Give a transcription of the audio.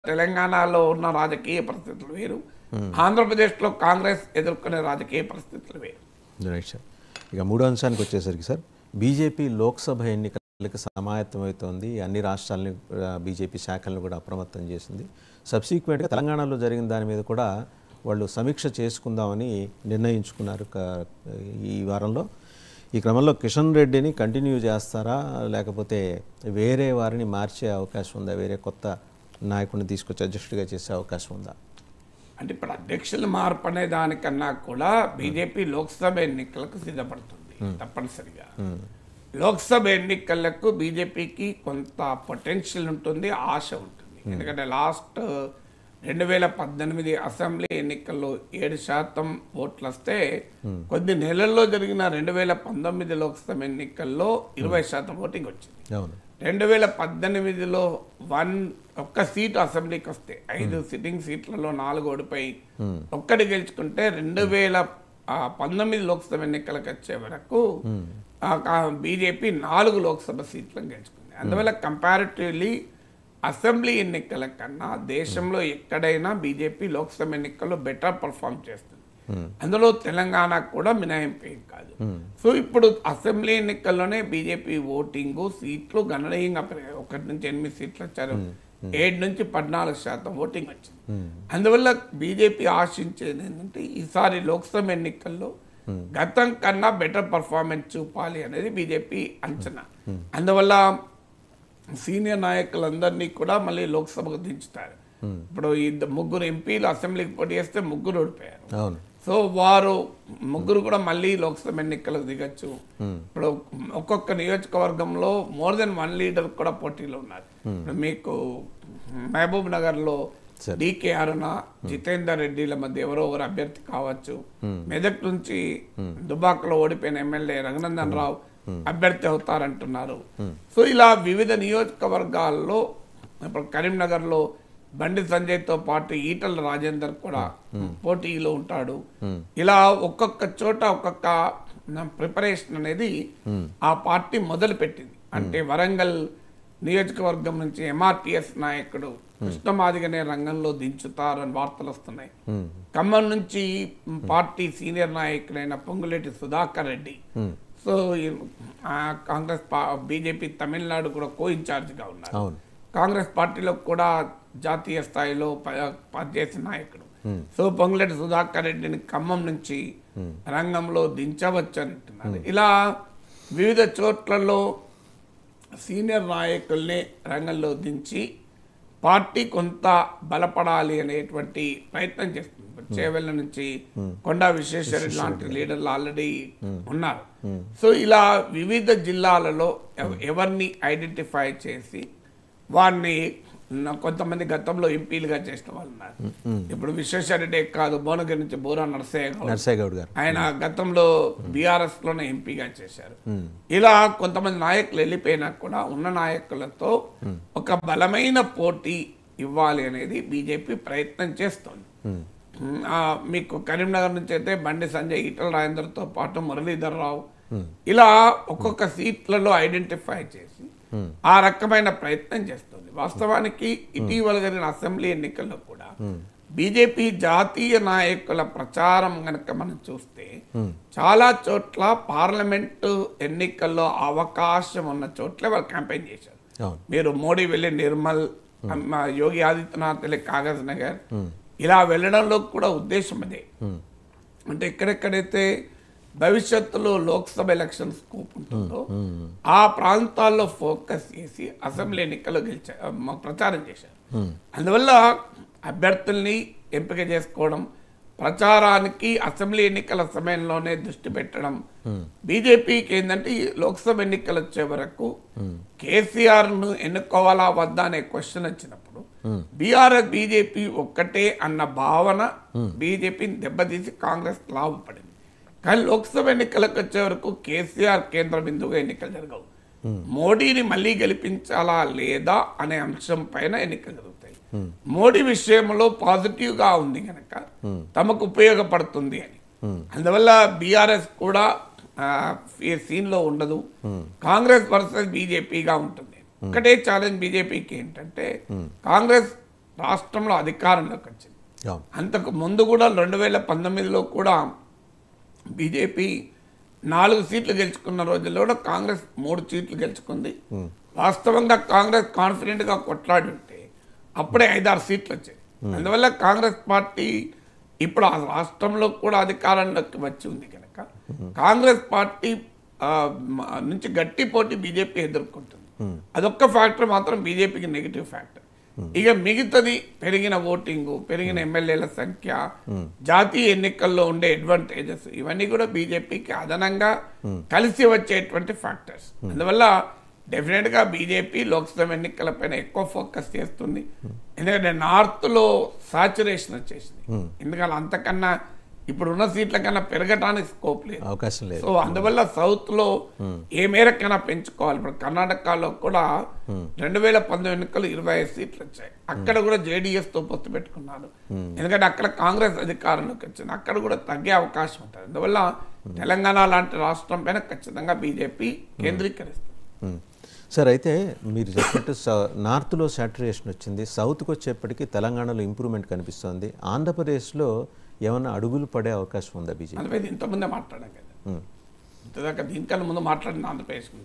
తెలంగాణలో ఉన్న రాజకీయ పరిస్థితులు వేరు ఆంధ్రప్రదేశ్లో కాంగ్రెస్ ఎదుర్కొనే రాజకీయ పరిస్థితులు వేరు రైట్ సార్ ఇక మూడో అంశానికి వచ్చేసరికి సార్ బీజేపీ లోక్సభ ఎన్నికలకు సమాయత్తమవుతోంది అన్ని రాష్ట్రాలని బీజేపీ శాఖలను కూడా అప్రమత్తం చేసింది సబ్సిక్వెంట్గా తెలంగాణలో జరిగిన దాని మీద కూడా వాళ్ళు సమీక్ష చేసుకుందామని నిర్ణయించుకున్నారు క- ఈ వారంలో ఈ క్రమంలో కిషన్ రెడ్డిని కంటిన్యూ చేస్తారా లేకపోతే వేరే వారిని మార్చే అవకాశం ఉందా వేరే కొత్త నాయకుడిని తీసుకొచ్చి అధ్యక్షుడిగా చేసే అవకాశం ఉందా అంటే ఇప్పుడు అధ్యక్షుల మార్పు అనే దానికన్నా కూడా బీజేపీ లోక్సభ ఎన్నికలకు సిద్ధపడుతుంది తప్పనిసరిగా లోక్సభ ఎన్నికలకు బీజేపీకి కొంత పొటెన్షియల్ ఉంటుంది ఆశ ఉంటుంది ఎందుకంటే లాస్ట్ రెండు వేల పద్దెనిమిది అసెంబ్లీ ఎన్నికల్లో ఏడు శాతం ఓట్లు వస్తే కొద్ది నెలల్లో జరిగిన రెండు వేల పంతొమ్మిది లోక్సభ ఎన్నికల్లో ఇరవై శాతం ఓటింగ్ వచ్చింది అవును రెండు వేల పద్దెనిమిదిలో వన్ ఒక్క సీట్ అసెంబ్లీకి వస్తే ఐదు సిట్టింగ్ సీట్లలో నాలుగు ఓడిపోయి ఒక్కటి గెలుచుకుంటే రెండు వేల ఆ, పంతొమ్మిది లోక్సభ ఎన్నికలకు వచ్చే వరకు బీజేపీ నాలుగు లోక్సభ సీట్లను గెలుచుకుంది అందువల్ల కంపారిటివ్లీ అసెంబ్లీ ఎన్నికల కన్నా దేశంలో ఎక్కడైనా బీజేపీ లోక్సభ ఎన్నికల్లో బెటర్ పర్ఫామ్ చేస్తుంది అందులో తెలంగాణ కూడా మినహాయింపు ఏం కాదు సో ఇప్పుడు అసెంబ్లీ ఎన్నికల్లోనే బీజేపీ ఓటింగ్ సీట్లు గణనీయంగా పెరిగాయి ఒకటి నుంచి ఎనిమిది సీట్లు వచ్చారు ఏడు నుంచి పద్నాలుగు శాతం ఓటింగ్ వచ్చింది అందువల్ల బీజేపీ ఆశించేది ఏంటంటే ఈసారి లోక్సభ ఎన్నికల్లో గతం కన్నా బెటర్ పర్ఫార్మెన్స్ చూపాలి అనేది బీజేపీ అంచనా అందువల్ల సీనియర్ నాయకులందరినీ కూడా మళ్ళీ లోక్సభకు దించుతారు ఇప్పుడు ఈ ముగ్గురు ఎంపీలు అసెంబ్లీకి పోటీ చేస్తే ముగ్గురు ఓడిపోయారు అవును సో వారు ముగ్గురు కూడా మళ్ళీ లోక్సభ ఎన్నికలకు దిగచ్చు ఇప్పుడు ఒక్కొక్క నియోజకవర్గంలో మోర్ దెన్ వన్ లీడర్ కూడా పోటీలో ఉన్నారు ఇప్పుడు మీకు మహబూబ్ నగర్ లో డికే అరుణ జితేందర్ రెడ్డిల మధ్య ఎవరో ఒకరు అభ్యర్థి కావచ్చు మెదక్ నుంచి దుబాకలో ఓడిపోయిన ఎమ్మెల్యే రఘునందన్ రావు అభ్యర్థి అవుతారంటున్నారు సో ఇలా వివిధ నియోజకవర్గాల్లో ఇప్పుడు కరీంనగర్ లో బండి సంజయ్ తో పాటు ఈటల రాజేందర్ కూడా పోటీలో ఉంటాడు ఇలా ఒక్కొక్క చోట ఒక్కొక్క ప్రిపరేషన్ అనేది ఆ పార్టీ మొదలు పెట్టింది అంటే వరంగల్ నియోజకవర్గం నుంచి ఎంఆర్పిఎస్ నాయకుడు కృష్ణమాదిగనే రంగంలో దించుతారని వార్తలు వస్తున్నాయి ఖమ్మం నుంచి పార్టీ సీనియర్ నాయకుడైన పొంగులేటి సుధాకర్ రెడ్డి సో ఈ- ఆ కాంగ్రెస్ బీజేపీ తమిళనాడు కూడా కో ఇన్ఛార్జిగా ఉన్నారు అవును కాంగ్రెస్ పార్టీలో కూడా జాతీయ స్థాయిలో ప- పనిచేసిన నాయకుడు సో పొంగులేటి సుధాకర్ రెడ్డిని ఖమ్మం నుంచి రంగంలో దించవచ్చు అంటున్నారు ఇలా వివిధ చోట్లలో సీనియర్ నాయకుల్ని రంగంలో దించి పార్టీ కొంత బలపడాలి అనేటువంటి ప్రయత్నం చేస్తుంది చేవెళ్ళ నుంచి కొండా విశ్వేశ్వరరెడ్డి లాంటి లీడర్లు ఆల్రెడీ ఉన్నారు సో ఇలా వివిధ జిల్లాలలో ఎవ- ఎవరిని ఐడెంటిఫై చేసి వారిని న- కొంతమంది గతంలో ఎంపీలుగా చేసిన వాళ్ళు ఉన్నారు ఇప్పుడు విశ్వేశ్వరరెడ్డి కాదు భువనగిరి నుంచి బోరా నరసయ్య గౌడ్ నర్సయ్య గౌడ్ గారు ఆయన గతంలో బీఆర్ఎస్ లోనే ఎంపీగా చేశారు ఇలా కొంతమంది నాయకులు వెళ్ళిపోయినా కూడా ఉన్న నాయకులతో ఒక బలమైన పోటీ ఇవ్వాలి అనేది బీజేపీ ప్రయత్నం చేస్తోంది ఆ, మీకు కరీంనగర్ నుంచి అయితే బండి సంజయ్ ఈటల రాజేందర్తో పాటు మురళీధర్ రావు ఇలా ఒక్కొక్క సీట్లలో ఐడెంటిఫై చేసి ఆ రకమైన ప్రయత్నం చేస్తుంది వాస్తవానికి ఇటీవల జరిగిన అసెంబ్లీ ఎన్నికల్లో కూడా బీజేపీ జాతీయ నాయకుల ప్రచారం గనక మనం చూస్తే చాలా చోట్ల పార్లమెంటు ఎన్నికల్లో అవకాశం ఉన్న చోట్ల వాళ్ళు క్యాంపెయిన్ చేశారు అవును మీరు మోడీ వెళ్ళి నిర్మల్ అమ్మ యోగి ఆదిత్యనాథ్ వెళ్ళి కాగజ్ నగర్ ఇలా వెళ్ళడంలో కూడా ఉద్దేశం అదే అంటే ఎక్కడెక్కడైతే భవిష్యత్తులో లోక్సభ ఎలక్షన్ స్కోప్ ఉంటుందో ఆ ప్రాంతాల్లో ఫోకస్ చేసి అసెంబ్లీ ఎన్నికల్లో గెలిచా మ- ప్రచారం చేశారు అందువల్ల అభ్యర్థుల్ని ఎంపిక చేసుకోవడం ప్రచారానికి అసెంబ్లీ ఎన్నికల సమయంలోనే దృష్టి పెట్టడం బీజేపీకి ఏంటంటే ఈ లోక్సభ ఎన్నికలు వచ్చే వరకు కేసీఆర్ ను ఎన్నుకోవాలా వద్దా అనే క్వశ్చన్ వచ్చినప్పుడు బీఆర్ఎస్ బీజేపీ ఒక్కటే అన్న భావన బీజేపీని దెబ్బతీసి కాంగ్రెస్ లాభపడింది కానీ లోక్సభ ఎన్నికలకు వచ్చే వరకు కేసీఆర్ కేంద్ర బిందువుగా ఎన్నికలు జరగవు మోడీని మళ్ళీ గెలిపించాలా లేదా అనే అంశం పైన ఎన్నికలు జరుగుతాయి మోడీ విషయంలో పాజిటివ్ గా ఉంది కనుక తమకు ఉపయోగపడుతుంది అని అందువల్ల బీఆర్ఎస్ కూడా ఆ, ఈ సీన్ లో ఉండదు కాంగ్రెస్ వర్సెస్ బీజేపీగా ఉంటుంది ఒకటే ఛాలెంజ్ బీజేపీకి ఏంటంటే కాంగ్రెస్ రాష్ట్రంలో అధికారంలోకి వచ్చింది అవును అంతకు ముందు కూడా రెండు వేల పంతొమ్మిదిలో కూడా బీజేపీ నాలుగు సీట్లు గెలుచుకున్న రోజుల్లో కూడా కాంగ్రెస్ మూడు సీట్లు గెలుచుకుంది వాస్తవంగా కాంగ్రెస్ కాన్ఫిడెంట్గా కొట్లాడి ఉంటే అప్పుడే ఐదారు సీట్లు వచ్చాయి అందువల్ల కాంగ్రెస్ పార్టీ ఇప్పుడు ఆ రాష్ట్రంలో కూడా అధికారంలోకి వచ్చి ఉంది కనుక కాంగ్రెస్ పార్టీ ఆ, మ- నుంచి గట్టి పోటీ బీజేపీ ఎదుర్కొంటుంది అదొక్క ఫ్యాక్టర్ మాత్రం బీజేపీకి నెగిటివ్ ఫ్యాక్టర్ ఇక మిగతాది పెరిగిన ఓటింగ్ పెరిగిన ఎమ్మెల్యేల సంఖ్య జాతీయ ఎన్నికల్లో ఉండే అడ్వాంటేజెస్ ఇవన్నీ కూడా బీజేపీకి అదనంగా కలిసి వచ్చేటువంటి ఫ్యాక్టర్స్ అందువల్ల డెఫినెట్ గా బీజేపీ లోక్సభ ఎన్నికలపైన ఎక్కువ ఫోకస్ చేస్తుంది ఎందుకంటే నార్త్ లో సాచురేషన్ వచ్చేసింది ఎందుకంటే అంతకన్నా ఇప్పుడు ఉన్న సీట్ల కన్నా పెరగటానికి స్కోప్ లేదు అవకాశం లేదు సో అందువల్ల సౌత్ లో ఏ మేరకైనా పెంచుకోవాలి ఇప్పుడు కర్ణాటకలో కూడా రెండు వేల పంతొమ్మిది ఎన్నికలు ఇరవై ఐదు సీట్లు వచ్చాయి అక్కడ కూడా జేడీఎస్ తో పొత్తు పెట్టుకున్నారు ఎందుకంటే అక్కడ కాంగ్రెస్ అధికారంలోకి వచ్చింది అక్కడ కూడా తగ్గే అవకాశం ఉంటుంది అందువల్ల తెలంగాణ లాంటి రాష్ట్రం పైన ఖచ్చితంగా బీజేపీ కేంద్రీకరిస్తుంది మ్మ్. సార్ అయితే మీరు చెప్పినట్టు స- నార్త్లో సాచురేషన్ వచ్చింది సౌత్కి వచ్చేప్పటికి తెలంగాణలో ఇంప్రూవ్మెంట్ కనిపిస్తోంది ఆంధ్రప్రదేశ్లో ఏమైనా అడుగులు పడే అవకాశం ఉందా బీజేపీ అందుపై ఇంతకుముందే మాట్లాడాం కదా ఇంతదాకా దీనికన్నా ముందు మాట్లాడిన ఆంధ్రప్రదేశ్